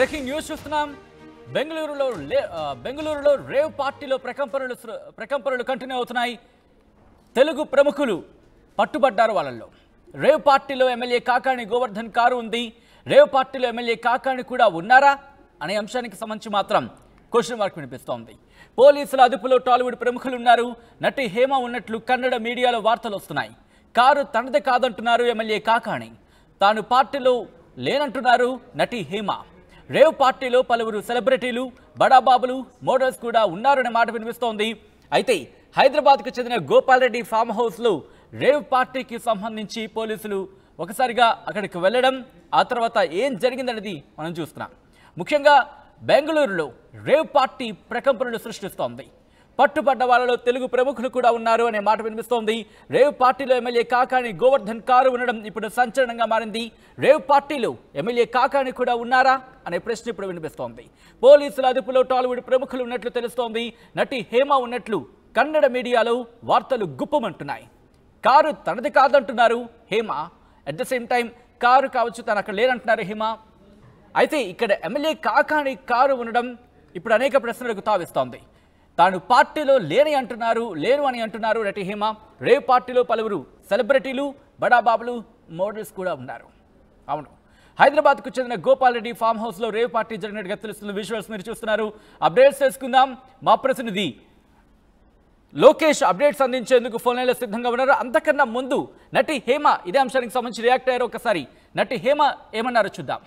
Breaking news చూస్తున్నాం బెంగళూరులో లే- ఆ, బెంగళూరులో రేవ్ పార్టీలో ప్రకంపనలు సృ- ప్రకంపనలు కంటిన్యూ అవుతున్నాయి తెలుగు ప్రముఖులు పట్టుబడ్డారు వాళ్ళల్లో రేవ్ పార్టీలో ఎమ్మెల్యే కాకాణి గోవర్ధన్ కారు ఉంది రేవ్ పార్టీలో ఎమ్మెల్యే కాకాణి కూడా ఉన్నారా అనే అంశానికి సంబంధించి మాత్రం క్వశ్చన్ మార్క్ వినిపిస్తోంది పోలీసుల అదుపులో టాలీవుడ్ ప్రముఖులు ఉన్నారు నటి హేమ ఉన్నట్లు కన్నడ మీడియాలో వార్తలు వస్తున్నాయి కారు తనది కాదంటున్నారు ఎమ్మెల్యే కాకాణి తాను పార్టీలో లేనంటున్నారు నటి హేమ రేవ్ పార్టీలో పలువురు సెలబ్రిటీలు బడాబాబులు మోడల్స్ కూడా ఉన్నారనే మాట వినిపిస్తోంది అయితే హైదరాబాద్కు చెందిన గోపాల్ రెడ్డి ఫామ్ హౌస్లో రేవ్ పార్టీకి సంబంధించి పోలీసులు ఒకసారిగా అక్కడికి వెళ్ళడం ఆ తర్వాత ఏం జరిగిందనేది మనం చూస్తున్నాం ముఖ్యంగా బెంగళూరులో రేవ్ పార్టీ ప్రకంపనలు సృష్టిస్తోంది పట్టుబడ్డ వాళ్ళలో తెలుగు ప్రముఖులు కూడా ఉన్నారు అనే మాట వినిపిస్తోంది రేవ్ పార్టీలో ఎమ్మెల్యే కాకాని గోవర్ధన్ కారు ఉండడం ఇప్పుడు సంచలనంగా మారింది రేవ్ పార్టీలో ఎమ్మెల్యే కాకాని కూడా ఉన్నారా అనే ప్రశ్న ఇప్పుడు వినిపిస్తోంది పోలీసుల అదుపులో టాలీవుడ్ ప్రముఖులు ఉన్నట్లు తెలుస్తోంది నటి హేమ ఉన్నట్లు కన్నడ మీడియాలో వార్తలు గుప్పమంటున్నాయి కారు తనది కాదంటున్నారు Hema at the same time car కావచ్చు తను అక్కడ లేనంటున్నారు హేమ అయితే ఇక్కడ ఎమ్మెల్యే కాకాని కారు ఉండడం ఇప్పుడు అనేక ప్రశ్నలకు తావిస్తోంది తాను పార్టీలో లేని అంటున్నారు లేరు అని అంటున్నారు నటి హేమ రే పార్టీలో పలువురు సెలబ్రిటీలు బడాబాబులు మోడల్స్ కూడా ఉన్నారు అవును హైదరాబాద్కు చెందిన గోపాల్ రెడ్డి ఫామ్ హౌస్లో రేవ్ పార్టీ జరిగినట్టుగా తెలుస్తున్న విజువల్స్ మీరు చూస్తున్నారు అప్డేట్స్ తెలుసుకుందాం మా ప్రతినిధి లోకేష్ అప్డేట్స్ అందించేందుకు ఫోన్ లైన్లో సిద్ధంగా ఉన్నారు అంతకన్నా ముందు నటి హేమ ఇదే అంశానికి సంబంధించి రియాక్ట్ అయ్యారు ఒకసారి నటి హేమ ఏమన్నారో చూద్దాం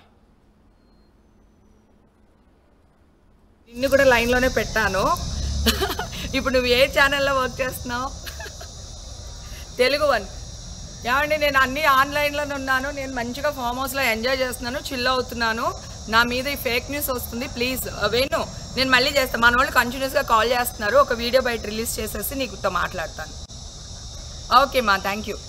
నిన్ను కూడా లైన్లోనే పెట్టాను ఇప్పుడు నువ్వు ఏ ఛానల్లో వర్క్ చేస్తున్నావు తెలుగు వన్ ఏమండి నేను అన్ని ఆన్లైన్లోనే ఉన్నాను నేను మంచిగా ఫామ్ హౌస్లో ఎంజాయ్ చేస్తున్నాను చిల్ అవుతున్నాను నా మీద ఈ ఫేక్ న్యూస్ వస్తుంది ప్లీజ్ వేణు నేను మళ్ళీ చేస్తాను మన వాళ్ళు కంటిన్యూస్గా కాల్ చేస్తున్నారు ఒక వీడియో బయట రిలీజ్ చేసేసి నీకుతో మాట్లాడతాను ఓకే మా థ్యాంక్ యూ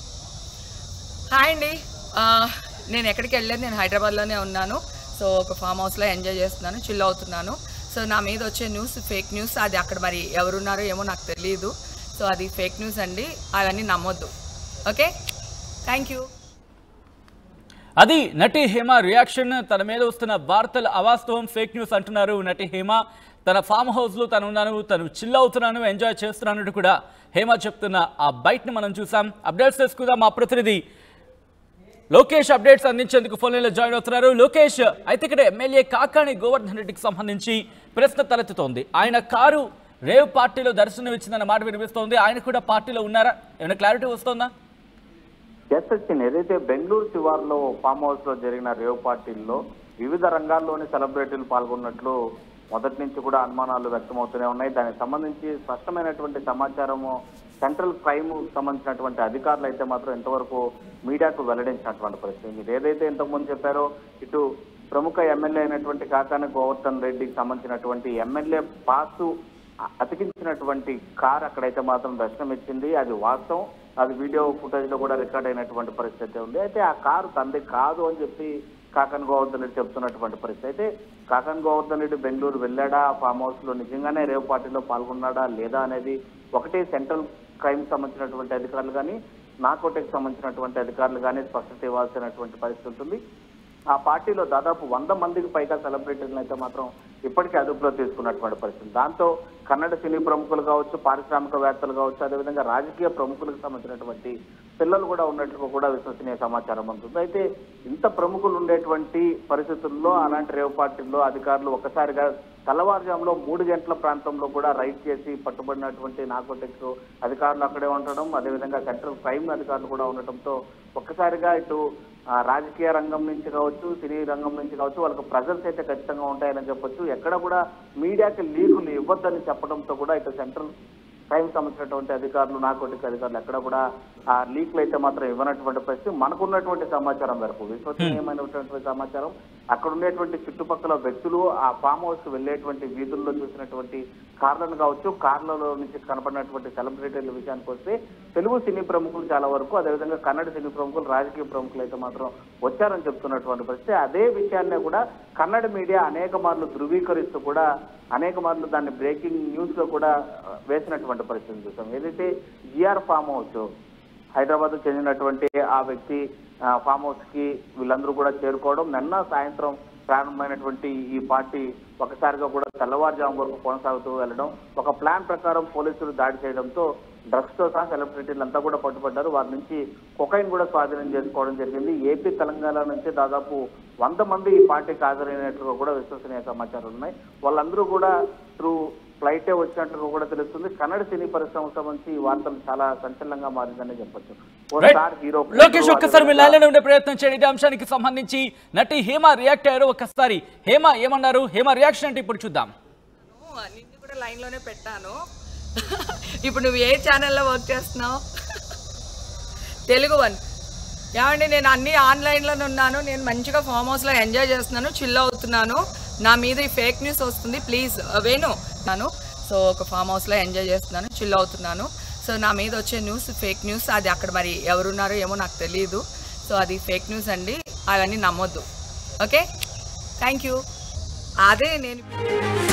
హాయ్ అండి ఆ, నేను ఎక్కడికి వెళ్ళలేదు నేను హైదరాబాద్లోనే ఉన్నాను సో ఒక ఫామ్ హౌస్లో ఎంజాయ్ చేస్తున్నాను చిల్ అవుతున్నాను సో నా మీద వచ్చే న్యూస్ ఫేక్ న్యూస్ అది అక్కడ మరి ఎవరున్నారో ఏమో నాకు తెలియదు సో అది ఫేక్ న్యూస్ అండి అవన్నీ నమ్మొద్దు ఓకే థ్యాంక్ యూ అది నటి హేమ రియాక్షన్ తన మీద వస్తున్న వార్తలు అవాస్తవం ఫేక్ న్యూస్ అంటున్నారు నటి హేమ తన ఫామ్ హౌస్లో తను ఉన్నాను తను చిల్ అవుతున్నాను ఎంజాయ్ చేస్తున్నాను కూడా హేమ చెప్తున్న ఆ బైట్ని మనం చూసాం అప్డేట్స్ తెలుసుకుందాం మా ప్రతినిధి లోకేష్ అప్డేట్స్ అందించేందుకు ఫోన్ లైన్లో జాయిన్ అవుతున్నారు లోకేష్ అయితే ఇక్కడ ఎమ్మెల్యే కాకాణి గోవర్ధన్ రెడ్డికి సంబంధించి ప్రశ్న తలెత్తుతోంది ఆయన కారు రేవ్ పార్టీలో దర్శనం ఇచ్చిందన్న మాట వినిపిస్తోంది ఆయన కూడా పార్టీలో ఉన్నారా ఏమైనా క్లారిటీ వస్తుందా ఎస్ వచ్చింది ఏదైతే బెంగళూరు శివార్లో ఫామ్ హౌస్ లో జరిగిన రేవ్ పార్టీల్లో వివిధ రంగాల్లోని సెలబ్రిటీలు పాల్గొన్నట్లు మొదటి నుంచి కూడా అనుమానాలు వ్యక్తమవుతూనే ఉన్నాయి దానికి సంబంధించి స్పష్టమైనటువంటి సమాచారము సెంట్రల్ క్రైమ్ సంబంధించినటువంటి అధికారులు అయితే మాత్రం ఇంతవరకు మీడియాకు వెల్లడించినటువంటి పరిస్థితి మీరు ఏదైతే ఇంతకుముందు చెప్పారో ఇటు ప్రముఖ ఎమ్మెల్యే అయినటువంటి కాకాని గోవర్ధన్ రెడ్డికి సంబంధించినటువంటి ఎమ్మెల్యే పాసు అతికించినటువంటి కార్ అక్కడైతే మాత్రం దర్శనం ఇచ్చింది అది వాస్తవం అది వీడియో ఫుటేజ్ లో కూడా రికార్డ్ అయినటువంటి పరిస్థితి ఉంది అయితే ఆ కారు తంది కాదు అని చెప్పి కాకన్ గోవర్ధన్ రెడ్డి చెప్తున్నటువంటి పరిస్థితి అయితే కాకన్ గోవర్ధన్ రెడ్డి బెంగళూరు వెళ్ళాడా ఫామ్ హౌస్ లో నిజంగానే రేవ్ పార్టీలో పాల్గొన్నాడా లేదా అనేది ఒకటి సెంట్రల్ క్రైమ్ సంబంధించినటువంటి అధికారులు కానీ నాకోటెక్ సంబంధించినటువంటి అధికారులు కానీ స్పష్టత ఇవ్వాల్సినటువంటి పరిస్థితి ఉంటుంది ఆ పార్టీలో దాదాపు వంద మందికి పైగా సెలబ్రిటీలను అయితే మాత్రం ఇప్పటికే అదుపులో తీసుకున్నటువంటి పరిస్థితి దాంతో కన్నడ సినీ ప్రముఖులు కావచ్చు పారిశ్రామికవేత్తలు కావచ్చు అదేవిధంగా రాజకీయ ప్రముఖులకు సంబంధించినటువంటి పిల్లలు కూడా ఉన్నట్లు కూడా విశ్వసనీయ సమాచారం అందుతుంది అయితే ఇంత ప్రముఖులు ఉండేటువంటి పరిస్థితుల్లో అలాంటి రేవ్ పార్టీల్లో అధికారులు ఒక్కసారిగా తెల్లవారుజాములో మూడు గంటల ప్రాంతంలో కూడా రైడ్ చేసి పట్టుబడినటువంటి నాకోటెక్స్ అధికారులు అక్కడే ఉండడం అదేవిధంగా సెంట్రల్ క్రైమ్ అధికారులు కూడా ఉండటంతో ఒక్కసారిగా ఇటు ఆ, రాజకీయ రంగం నుంచి కావచ్చు సినీ రంగం నుంచి కావచ్చు వాళ్ళకి ప్రజెన్స్ అయితే ఖచ్చితంగా ఉంటాయని చెప్పొచ్చు ఎక్కడ కూడా మీడియాకి లీకులు ఇవ్వద్దని చెప్పడంతో కూడా ఇటు సెంట్రల్ క్రైమ్ సంబంధించినటువంటి అధికారులు నాకోటిక్ అధికారులు ఎక్కడ కూడా ఆ లీక్లు అయితే మాత్రం ఇవ్వనటువంటి పరిస్థితి మనకున్నటువంటి సమాచారం వరకు విశ్వసనీయమైనటువంటి సమాచారం అక్కడ ఉండేటువంటి చుట్టుపక్కల వ్యక్తులు ఆ ఫామ్ హౌస్ వెళ్ళేటువంటి వీధుల్లో చూసినటువంటి కార్లను కావచ్చు కార్లలో నుంచి కనపడినటువంటి సెలబ్రిటీల విషయానికి వస్తే తెలుగు సినీ ప్రముఖులు చాలా వరకు అదేవిధంగా కన్నడ సినీ ప్రముఖులు రాజకీయ ప్రముఖులు అయితే మాత్రం వచ్చారని చెప్తున్నటువంటి పరిస్థితి అదే విషయాన్నే కూడా కన్నడ మీడియా అనేక మార్లు ధృవీకరిస్తూ కూడా అనేక మార్లు దాన్ని బ్రేకింగ్ న్యూస్ లో కూడా ఆ, వేసినటువంటి పరిస్థితి చూసాం ఏదైతే జిఆర్ ఫామ్ హౌస్ హైదరాబాద్ చెందినటువంటి ఆ వ్యక్తి ఆ, ఫామ్ హౌస్ కి వీళ్ళందరూ కూడా చేరుకోవడం నిన్న సాయంత్రం ప్రారంభమైనటువంటి ఈ పార్టీ ఒకసారిగా కూడా తెల్లవారుజాము వరకు కొనసాగుతూ వెళ్ళడం ఒక ప్లాన్ ప్రకారం పోలీసులు దాడి చేయడంతో డ్రగ్స్ తో సహా సెలబ్రిటీలు అంతా కూడా పట్టుబడ్డారు వారి నుంచి కొకైన్ కూడా స్వాధీనం చేసుకోవడం జరిగింది ఏపీ తెలంగాణ నుంచి దాదాపు వంద మంది ఈ పార్టీకి హాజరైనట్లుగా కూడా విశ్వసనీయ సమాచారం ఉన్నాయి వాళ్ళందరూ కూడా త్రూ ఫ్లైటే వచ్చినట్లుగా కూడా తెలుస్తుంది కన్నడ సినీ పరిశ్రమకు సంబంధించి ఈ వార్తలు చాలా సంచలనంగా మారిందని చెప్పొచ్చు oh right. Star hero Lokesh ఒక్కసారి మీరు లైన్లో ఉండే ప్రయత్నం చేయండి ఇదే అంశానికి సంబంధించి నటి హేమ రియాక్ట్ అయ్యారు ఒక్కసారి హేమ ఏమన్నారు హేమ రియాక్షన్ అంటే ఇప్పుడు చూద్దాం నిన్ను కూడా లైన్లోనే పెట్టాను ఇప్పుడు నువ్వు ఏ ఛానల్లో వర్క్ చేస్తున్నావు తెలుగు వన్ ఏమండి నేను అన్ని ఆన్లైన్లోనే ఉన్నాను నేను మంచిగా ఫామ్ హౌస్లో ఎంజాయ్ చేస్తున్నాను చిల్ అవుతున్నాను నా మీద ఈ ఫేక్ న్యూస్ వస్తుంది ప్లీజ్ వేణు నాను సో ఒక ఫామ్ హౌస్లో ఎంజాయ్ చేస్తున్నాను చిల్ అవుతున్నాను సో నా మీద వచ్చే న్యూస్ ఫేక్ న్యూస్ అది అక్కడ మరి ఎవరున్నారో ఏమో నాకు తెలియదు సో అది ఫేక్ న్యూస్ అండి అవన్నీ నమ్మొద్దు ఓకే థ్యాంక్ యూ అదే నేను